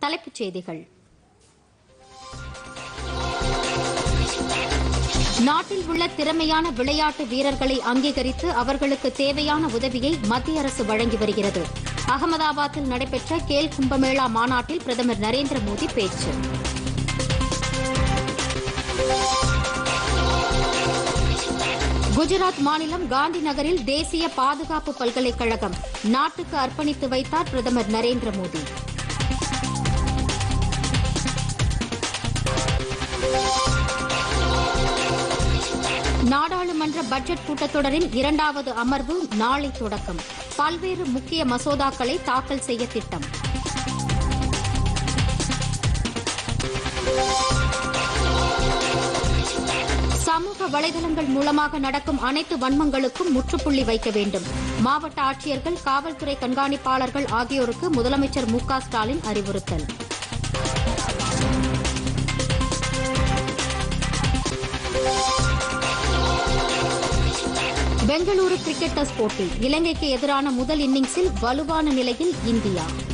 தலைப்புச் செய்திகள் நாட்டில் உள்ள திறமையான விளையாட்டு வீரர்களை அங்கீகரித்து அவர்களுக்கு தேவையான உதவியை மத்திய அரசு வழங்கி வருகிறது அகமதாபாத்தில் நடைபெற்ற கேல் கும்பமேளா மாநாட்டில் பிரதமர் நரேந்திர மோடி பேச்சு குஜராத் மாநிலம் காந்தி நகரில் தேசிய பாதுகாப்பு பல்கலைக்கழகம் நாட்டுக்கு அர்ப்பணித்து வைத்தார் பிரதமர் நரேந்திர மோடி நாடாளுமன்ற பட்ஜெட் கூட்டத்தொடரின் இரண்டாவது அமர்வு நாளை தொடக்கம் பல்வேறு முக்கிய மசோதாக்களை தாக்கல் செய்ய திட்டம் சமூக வலைதளங்கள் மூலமாக நடக்கும் அனைத்து வன்மங்களுக்கும் முற்றுப்புள்ளி வைக்க வேண்டும் மாவட்ட ஆட்சியர்கள் காவல்துறை கண்காணிப்பாளர்கள் ஆகியோருக்கு முதலமைச்சர் மு க ஸ்டாலின் அறிவுறுத்தல் பெங்களூரு கிரிக்கெட் டெஸ்ட் போட்டி இலங்கைக்கு எதிரான முதல் இன்னிங்ஸில் வலுவான நிலையில் இந்தியா